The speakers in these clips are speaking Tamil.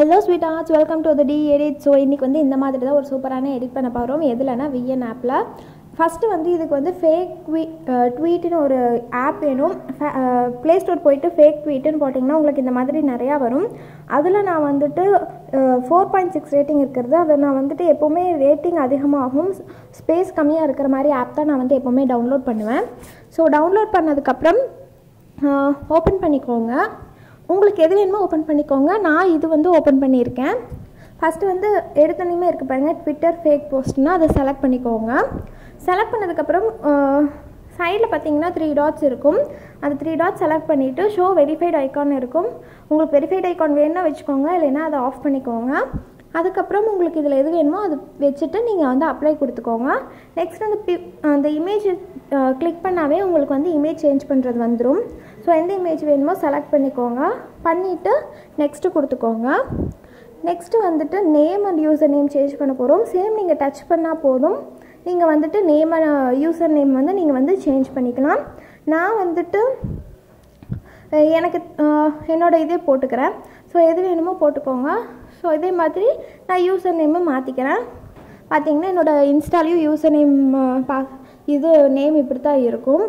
hello sweet arts welcome to the T edit so இன்றைக்கி வந்து இந்த மாதிரி தான் ஒரு சூப்பரான எடிட் பண்ண போகிறோம் எதுலனா விஎன் ஆப்பில் ஃபஸ்ட்டு வந்து இதுக்கு வந்து ஃபேக் ட்வீ ட்வீட்டுன்னு ஒரு ஆப் வேணும் ப்ளே ஸ்டோர் போயிட்டு ஃபேக் ட்வீட்டுன்னு போட்டிங்கன்னா உங்களுக்கு இந்த மாதிரி நிறையா வரும் அதில் நான் வந்துட்டு ஃபோர் பாயிண்ட் சிக்ஸ் ரேட்டிங் இருக்கிறது அதை நான் வந்துட்டு எப்போவுமே ரேட்டிங் அதிகமாகும் ஸ்பேஸ் கம்மியாக இருக்கிற மாதிரி ஆப் தான் நான் வந்து எப்போவுமே டவுன்லோட் பண்ணுவேன் ஸோ டவுன்லோட் பண்ணதுக்கப்புறம் ஓப்பன் பண்ணிக்கோங்க உங்களுக்கு எது வேணுமோ ஓப்பன் பண்ணிக்கோங்க நான் இது வந்து ஓப்பன் பண்ணியிருக்கேன் ஃபஸ்ட்டு வந்து எடுத்தோன்னே இருக்குது பாருங்கள் ட்விட்டர் ஃபேக் போஸ்ட்னா அதை செலக்ட் பண்ணிக்கோங்க செலக்ட் பண்ணதுக்கப்புறம் சைடில் பார்த்தீங்கன்னா த்ரீ டாட்ஸ் இருக்கும் அந்த த்ரீ டாட்ஸ் செலக்ட் பண்ணிவிட்டு ஷோ வெரிஃபைட் ஐக்கான் இருக்கும் உங்களுக்கு வெரிஃபைட் ஐக்கான் வேணும்னா வச்சுக்கோங்க இல்லைன்னா அதை ஆஃப் பண்ணிக்கோங்க அதுக்கப்புறம் உங்களுக்கு இதில் எது வேணுமோ அது வச்சுட்டு நீங்கள் வந்து அப்ளை கொடுத்துக்கோங்க நெக்ஸ்ட் அந்த பி அந்த இமேஜ் கிளிக் பண்ணாவே உங்களுக்கு வந்து இமேஜ் சேஞ்ச் பண்ணுறது வந்துடும் ஸோ எந்த இமேஜ் வேணுமோ செலக்ட் பண்ணிக்கோங்க பண்ணிவிட்டு நெக்ஸ்ட்டு கொடுத்துக்கோங்க நெக்ஸ்ட்டு வந்துட்டு name and user name change பண்ண போகிறோம் சேம் நீங்கள் டச் பண்ணால் போதும் நீங்கள் வந்துட்டு நேம் யூசர் நேம் வந்து நீங்கள் வந்து சேஞ்ச் பண்ணிக்கலாம் நான் வந்துட்டு எனக்கு என்னோடய இதே போட்டுக்கிறேன் ஸோ எது வேணுமோ போட்டுக்கோங்க ஸோ இதே மாதிரி நான் யூசர் நேமை மாற்றிக்கிறேன் பார்த்தீங்கன்னா என்னோடய இன்ஸ்டாலையும் யூசர் நேம் பா இது நேம் இப்படி தான் இருக்கும்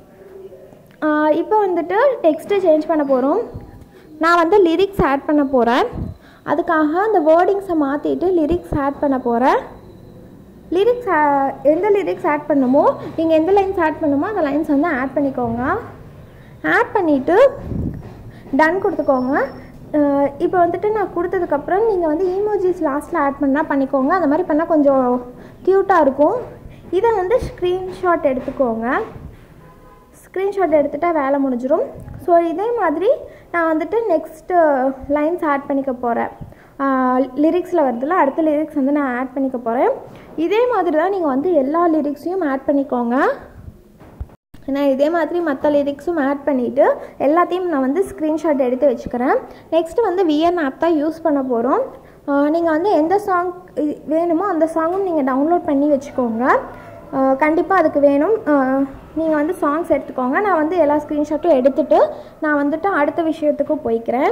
இப்போ வந்துட்டு டெக்ஸ்ட்டு சேஞ்ச் பண்ண போகிறோம் நான் வந்து லிரிக்ஸ் ஆட் பண்ண போகிறேன் அதுக்காக அந்த வேர்டிங்ஸை மாற்றிட்டு லிரிக்ஸ் ஆட் பண்ண போகிறேன் லிரிக்ஸ் எந்த லிரிக்ஸ் ஆட் பண்ணுமோ நீங்கள் எந்த லைன்ஸ் ஆட் பண்ணுமோ அந்த லைன்ஸ் வந்து ஆட் பண்ணிக்கோங்க ஆட் பண்ணிவிட்டு டன் கொடுத்துக்கோங்க இப்போ வந்துட்டு நான் கொடுத்ததுக்கப்புறம் நீங்கள் வந்து ஈமோஜிஸ் லாஸ்ட்டில் ஆட் பண்ணால் பண்ணிக்கோங்க அந்த மாதிரி பண்ணால் கொஞ்சம் க்யூட்டாக இருக்கும் இதை வந்து ஸ்க்ரீன்ஷாட் எடுத்துக்கோங்க ஸ்க்ரீன்ஷாட் எடுத்துகிட்டா வேலை முடிஞ்சிடும் ஸோ இதே மாதிரி நான் வந்துட்டு நெக்ஸ்ட்டு லைன்ஸ் ஆட் பண்ணிக்க போகிறேன் லிரிக்ஸில் வருதுல அடுத்த லிரிக்ஸ் வந்து நான் ஆட் பண்ணிக்க போகிறேன் இதே மாதிரி தான் நீங்கள் வந்து எல்லா லிரிக்ஸையும் ஆட் பண்ணிக்கோங்க நான் இதே மாதிரி மற்ற லிரிக்ஸும் ஆட் பண்ணிவிட்டு எல்லாத்தையும் நான் வந்து ஸ்க்ரீன்ஷாட் எடுத்து வச்சுக்கிறேன் நெக்ஸ்ட்டு வந்து விஎன் ஆப் தான் யூஸ் பண்ண போகிறோம் நீங்கள் வந்து எந்த சாங் வேணுமோ அந்த சாங்கும் நீங்கள் டவுன்லோட் பண்ணி வச்சுக்கோங்க கண்டிப்பாக அதுக்கு வேணும் நீங்கள் வந்து சாங்ஸ் எடுத்துக்கோங்க நான் வந்து எல்லா ஸ்க்ரீன்ஷாட்டும் எடுத்துகிட்டு நான் வந்துட்டு அடுத்த விஷயத்துக்கும் போய்க்கிறேன்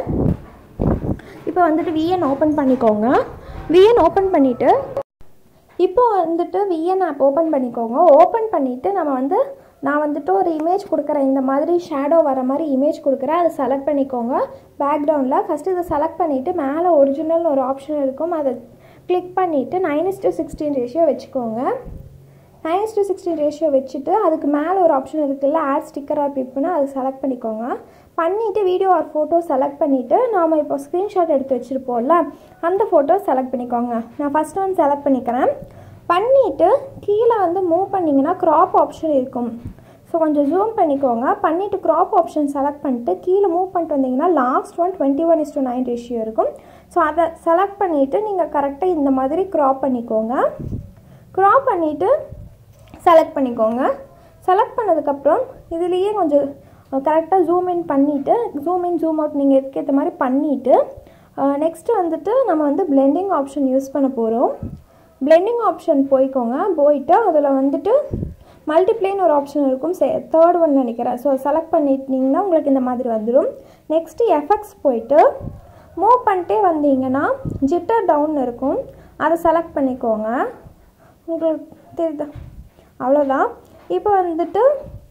இப்போ வந்துட்டு விஎன் ஓப்பன் பண்ணிக்கோங்க விஎன் ஓப்பன் பண்ணிவிட்டு இப்போ வந்துட்டு விஎன் ஆப் ஓப்பன் பண்ணிக்கோங்க ஓப்பன் பண்ணிவிட்டு நம்ம வந்து நான் வந்துட்டு ஒரு இமேஜ் கொடுக்குறேன் இந்த மாதிரி ஷேடோ வர மாதிரி இமேஜ் கொடுக்குறேன் அதை செலக்ட் பண்ணிக்கோங்க பேக்ரவுண்டில் ஃபஸ்ட்டு இதை செலக்ட் பண்ணிவிட்டு மேலே ஒரிஜினல் ஒரு ஆப்ஷன் இருக்கும் அதை கிளிக் பண்ணிவிட்டு நைன் டு சிக்ஸ்டீன் ரேஷியோ வச்சுக்கோங்க நைன் டு சிக்ஸ்டீன் ரேஷியோ வச்சுட்டு அதுக்கு மேலே ஒரு ஆப்ஷன் இருக்குல்ல ஆட் ஸ்டிக்கர் ஆர் பிப்புன்னு அதை செலக்ட் பண்ணிக்கோங்க பண்ணிவிட்டு வீடியோ ஆர் ஃபோட்டோ செலக்ட் பண்ணிவிட்டு நாம் இப்போ ஸ்க்ரீன்ஷாட் எடுத்து வச்சுருப்போம்ல அந்த ஃபோட்டோ செலக்ட் பண்ணிக்கோங்க நான் ஃபஸ்ட் ஒன் செலக்ட் பண்ணிக்கிறேன் பண்ணிவிட்டு கீழே வந்து மூவ் பண்ணிங்கன்னா க்ராப் ஆப்ஷன் இருக்கும் ஸோ கொஞ்சம் ஜூம் பண்ணிக்கோங்க பண்ணிவிட்டு க்ராப் ஆப்ஷன் செலக்ட் பண்ணிட்டு கீழே மூவ் பண்ணிட்டு வந்தீங்கன்னா last one twenty one is to nine ratio இருக்கும் ஸோ அதை செலக்ட் பண்ணிவிட்டு நீங்கள் கரெக்டாக இந்த மாதிரி க்ராப் பண்ணிக்கோங்க க்ராப் பண்ணிவிட்டு செலக்ட் பண்ணிக்கோங்க செலக்ட் பண்ணதுக்கப்புறம் இதுலேயே கொஞ்சம் கரெக்டாக ஜூம் இன் பண்ணிவிட்டு ஜூம் இன் ஜூம் அவுட் நீங்கள் இதுக்கேற்ற மாதிரி பண்ணிவிட்டு நெக்ஸ்ட்டு வந்துட்டு நம்ம வந்து பிளெண்டிங் ஆப்ஷன் யூஸ் பண்ண போகிறோம் பிளெண்டிங் ஆப்ஷன் போய்க்கோங்க போயிட்டு அதில் வந்துட்டு மல்டிப்ளேன்னு ஒரு ஆப்ஷன் இருக்கும் சே தேர்ட் ஒன் நினைக்கிறேன் ஸோ செலக்ட் பண்ணிட்டீங்கன்னா உங்களுக்கு இந்த மாதிரி வந்துடும் நெக்ஸ்ட்டு எஃபெக்ட்ஸ் போயிட்டு மூவ் பண்ணிட்டே வந்தீங்கன்னா ஜிட்டர் டவுன் இருக்கும் அதை செலக்ட் பண்ணிக்கோங்க உங்களுக்கு தெரியுதா அவ்வளோதான் இப்போ வந்துட்டு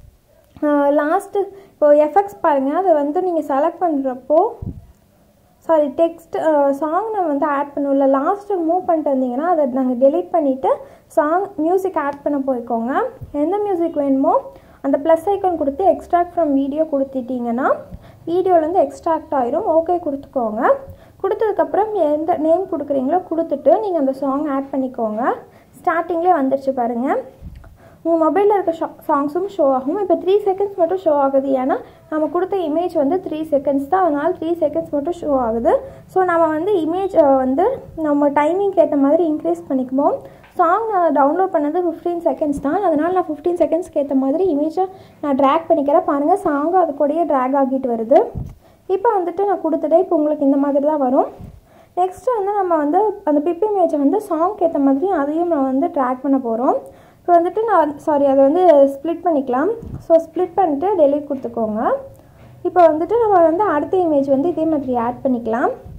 லாஸ்ட்டு இப்போது எஃபெக்ட்ஸ் பாருங்கள் அதை வந்து நீங்கள் செலக்ட் பண்ணுறப்போ சாரி டெக்ஸ்ட் சாங் நம்ம வந்து ஆட் பண்ணுவோம்ல லாஸ்ட்டு மூவ் பண்ணிட்டு வந்தீங்கன்னா அதை நாங்கள் டெலீட் பண்ணிவிட்டு சாங் மியூசிக் ஆட் பண்ண போய்க்கோங்க எந்த மியூசிக் வேணுமோ அந்த ப்ளஸ் ஐக்கான் கொடுத்து எக்ஸ்ட்ராக்ட் ஃப்ரம் வீடியோ கொடுத்துட்டிங்கன்னா வீடியோலேருந்து எக்ஸ்ட்ராக்ட் ஆயிரும் ஓகே கொடுத்துக்கோங்க கொடுத்ததுக்கப்புறம் எந்த நேம் கொடுக்குறீங்களோ கொடுத்துட்டு நீங்கள் அந்த சாங் ஆட் பண்ணிக்கோங்க ஸ்டார்டிங்லேயே வந்துடுச்சு பாருங்கள் உங்கள் மொபைலில் இருக்க ஷா சாங்ஸும் ஷோ ஆகும் இப்போ த்ரீ செகண்ட்ஸ் மட்டும் ஷோ ஆகுது ஏன்னா நம்ம கொடுத்த இமேஜ் வந்து த்ரீ செகண்ட்ஸ் தான் அதனால் த்ரீ செகண்ட்ஸ் மட்டும் ஷோ ஆகுது ஸோ நம்ம வந்து இமேஜ் வந்து நம்ம டைமிங்க்கு ஏற்ற மாதிரி இன்க்ரீஸ் பண்ணிக்குவோம் சாங் நான் டவுன்லோட் பண்ணது ஃபிஃப்டீன் செகண்ட்ஸ் தான் அதனால் நான் ஃபிஃப்டீன் செகண்ட்ஸ்க்கு ஏற்ற மாதிரி இமேஜை நான் ட்ராக் பண்ணிக்கிறேன் பாருங்கள் சாங்கும் அது கூடயே ட்ராக் ஆகிட்டு வருது இப்போ வந்துட்டு நான் கொடுத்துட்டேன் இப்போ உங்களுக்கு இந்த மாதிரி தான் வரும் நெக்ஸ்ட்டு வந்து நம்ம வந்து அந்த பிப் இமேஜை வந்து சாங்க்கு ஏற்ற மாதிரி அதையும் நம்ம வந்து ட்ராக் பண்ண போகிறோம் இப்போ வந்துட்டு நான் சாரி அதை வந்து ஸ்ப்ளிட் பண்ணிக்கலாம் ஸோ ஸ்ப்ளிட் பண்ணிட்டு டெலிட் கொடுத்துக்கோங்க இப்போ வந்துட்டு நம்ம வந்து அடுத்த இமேஜ் வந்து இதே மாதிரி ஆட் பண்ணிக்கலாம்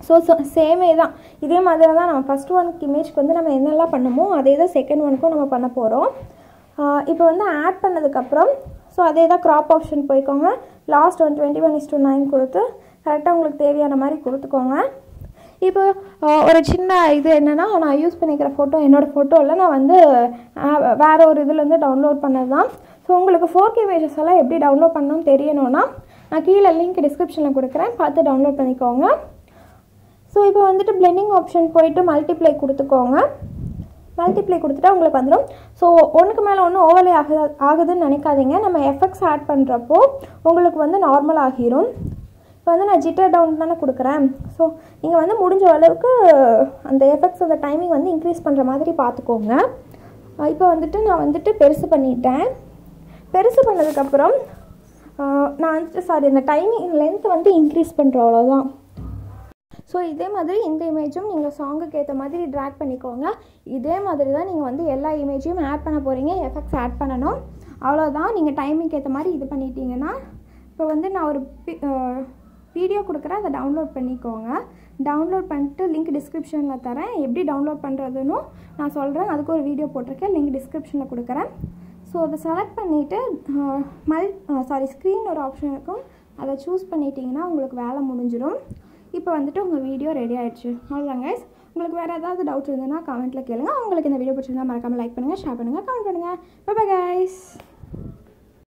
ஸோ ஸோ சேமே தான் இதே மாதிரி தான் நம்ம ஃபஸ்ட் ஒனுக்கு இமேஜ்க்கு வந்து நம்ம என்னெல்லாம் பண்ணமோ அதே தான் செகண்ட் ஒனுக்கும் நம்ம பண்ண போகிறோம் இப்போ வந்து ஆட் பண்ணதுக்கப்புறம் ஸோ அதே தான் க்ராப் ஆப்ஷன் போய்க்கோங்க last one twenty one is to nine கொடுத்து கரெக்டாக உங்களுக்கு தேவையான மாதிரி கொடுத்துக்கோங்க இப்போ ஆஹ், ஒரு சின்ன இது என்னென்னா நான் யூஸ் பண்ணிக்கிற ஃபோட்டோ என்னோடய ஃபோட்டோவில் நான் வந்து ஆஹ், வேற ஒரு இதுலேருந்து டவுன்லோட் பண்ணது தான் ஸோ உங்களுக்கு ஃபோர் கே இமேஜஸ் எல்லாம் எப்படி டவுன்லோட் பண்ணணும்னு தெரியணும்னா நான் கீழே லிங்க் டிஸ்கிரிப்ஷனில் கொடுக்குறேன் பார்த்து டவுன்லோட் பண்ணிக்கோங்க ஸோ இப்போ வந்துட்டு பிளெண்டிங் ஆப்ஷன் போயிட்டு மல்டிப்ளை கொடுத்துக்கோங்க மல்டிப்ளை கொடுத்துட்டா உங்களுக்கு வந்துடும் ஸோ ஒன்றுக்கு மேலே ஒன்று ஓவர்லே ஆகுது ஆகுதுன்னு நினைக்காதீங்க நம்ம எஃபெக்ட்ஸ் ஆட் பண்ணுறப்போ உங்களுக்கு வந்து நார்மல் ஆகிரும் இப்போ வந்து நான் ஜிட்டர் டவுன் தானே கொடுக்குறேன் ஸோ நீங்கள் வந்து முடிஞ்ச அளவுக்கு அந்த எஃபெக்ட்ஸ் அந்த டைமிங் வந்து இன்க்ரீஸ் பண்ணுற மாதிரி பார்த்துக்கோங்க அஹ் இப்போ வந்துட்டு நான் வந்துட்டு பெருசு பண்ணிட்டேன் பெருசு பண்ணதுக்கப்புறம் அஹ் நான் வந்துட்டு சாரி அந்த டைமிங் லென்த் வந்து இன்க்ரீஸ் பண்ணுறோம் அவ்வளோதான் ஸோ இதே மாதிரி இந்த இமேஜும் நீங்கள் சாங்குக்கு ஏற்ற மாதிரி ட்ராக் பண்ணிக்கோங்க இதே மாதிரி தான் நீங்கள் வந்து எல்லா இமேஜையும் ஆட் பண்ண போகிறீங்க எஃபெக்ட்ஸ் ஆட் பண்ணணும் அவ்வளோதான் நீங்கள் டைமிங்க்கு ஏற்ற மாதிரி இது பண்ணிட்டீங்கன்னா இப்போ வந்து நான் ஒரு வீடியோ கொடுக்குறேன் அதை டவுன்லோட் பண்ணிக்கோங்க டவுன்லோட் பண்ணிட்டு லிங்க் டிஸ்கிரிப்ஷனில் தரேன் எப்படி டவுன்லோட் பண்ணுறதுன்னு நான் சொல்கிறேன் அதுக்கு ஒரு வீடியோ போட்டிருக்கேன் லிங்க் டிஸ்கிரிப்ஷனில் கொடுக்குறேன் ஸோ அதை செலக்ட் பண்ணிவிட்டு மல் சாரி ஸ்க்ரீன் ஒரு ஆப்ஷன் இருக்கும் அதை சூஸ் பண்ணிட்டீங்கன்னா உங்களுக்கு வேலை முடிஞ்சிடும் இப்போ வந்துட்டு உங்கள் வீடியோ ரெடி ஆயிடுச்சு அவ்வளோதான் கைஸ் உங்களுக்கு வேறு ஏதாவது டவுட் இருந்ததுன்னா கமெண்ட்டில் கேளுங்க உங்களுக்கு இந்த வீடியோ பிடிச்சிருந்தா மறக்காமல் லைக் பண்ணுங்கள் ஷேர் பண்ணுங்கள் கமெண்ட் பண்ணுங்கள் பை கைஸ்